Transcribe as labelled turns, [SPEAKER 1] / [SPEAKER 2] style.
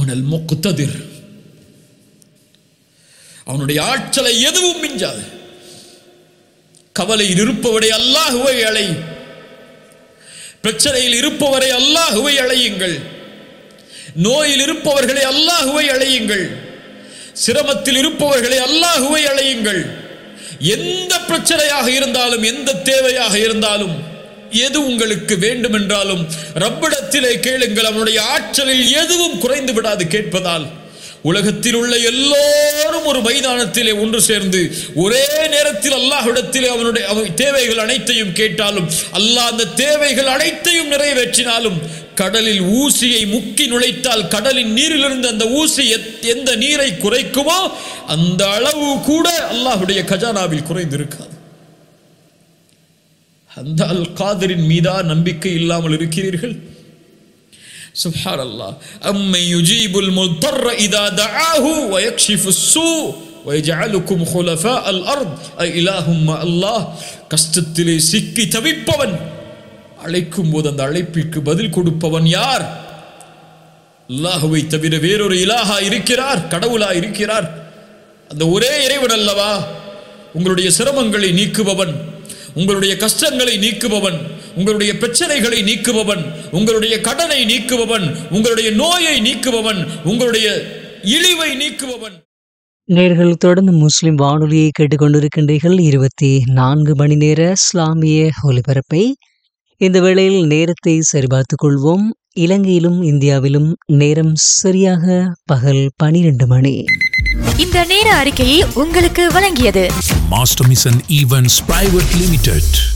[SPEAKER 1] அவனல் முக்குத்ததிர் அவனுடைய ஆற்றலை எதுவும் மிஞ்சாது கவலையில் இருப்பவரை அல்லாஹுவை அழை பிரச்சனையில் இருப்பவரை அல்லாஹுவை அழையுங்கள் நோயில் இருப்பவர்களை அல்லாஹுவை அழையுங்கள் சிரமத்தில் இருப்பவர்களை அல்லாஹுவை அழையுங்கள் எந்த பிரச்சனையாக இருந்தாலும் எந்த தேவையாக இருந்தாலும் எது உங்களுக்கு வேண்டுமென்றாலும் ரப்பிடத்திலே கேளுங்கள் அவனுடைய ஆற்றலில் எதுவும் குறைந்து விடாது கேட்பதால் உலகத்தில் உள்ள எல்லோரும் ஒரு மைதானத்திலே ஒன்று சேர்ந்து ஒரே நேரத்தில் அல்லாஹ்விடத்திலே அவனுடைய அவன் தேவைகள் அனைத்தையும் கேட்டாலும் அல்லாஹ் அந்த தேவைகள் அனைத்தையும் நிறைவேற்றினாலும் கடலில் ஊசியை முக்கி நுழைத்தால் கடலின் நீரிலிருந்து அந்த ஊசி எத்- எந்த நீரை குறைக்குமோ அந்த அளவு கூட அல்லாஹ்வுடைய கஜானாவில் குறைந்திருக்காது அந்த அல் காதரின் மீதா நம்பிக்கை இல்லாமல் இருக்கிறீர்கள் سبحان الله أمن يجيب المضطر إذا دعاه ويكشف السوء ويجعلكم خلفاء الأرض أي إله مع الله கஷ்டத்திலே சிக்கி தவிப்பவன் அழைக்கும் போது அந்த அழைப்பிற்கு பதில் கொடுப்பவன் யார் அல்லாஹுவை தவிர வேறொரு இலாஹா இருக்கிறார் கடவுளா இருக்கிறார் அந்த ஒரே இறைவன் அல்லவா உங்களுடைய சிரமங்களை நீக்குபவன் உங்களுடைய கஷ்டங்களை நீக்குபவன் உங்களுடைய பிரச்சனைகளை நீக்குபவன் உங்களுடைய கடனை நீக்குபவன் உங்களுடைய நோயை நீக்குபவன் உங்களுடைய இழிவை நீக்குபவன்
[SPEAKER 2] நேர்கள் தொடர்ந்து முஸ்லிம் வானொலியை கேட்டுக்கொண்டிருக்கின்றீர்கள் இருபத்தி நான்கு மணி நேர இஸ்லாமிய ஒலிபரப்பை இந்த வேளையில் நேரத்தை சரிபார்த்துக் கொள்வோம் இலங்கையிலும் இந்தியாவிலும் நேரம் சரியாக பகல் பனிரெண்டு மணி
[SPEAKER 3] இந்த நேர அறிக்கையை உங்களுக்கு வழங்கியது
[SPEAKER 4] Master Mission Events Private Limited.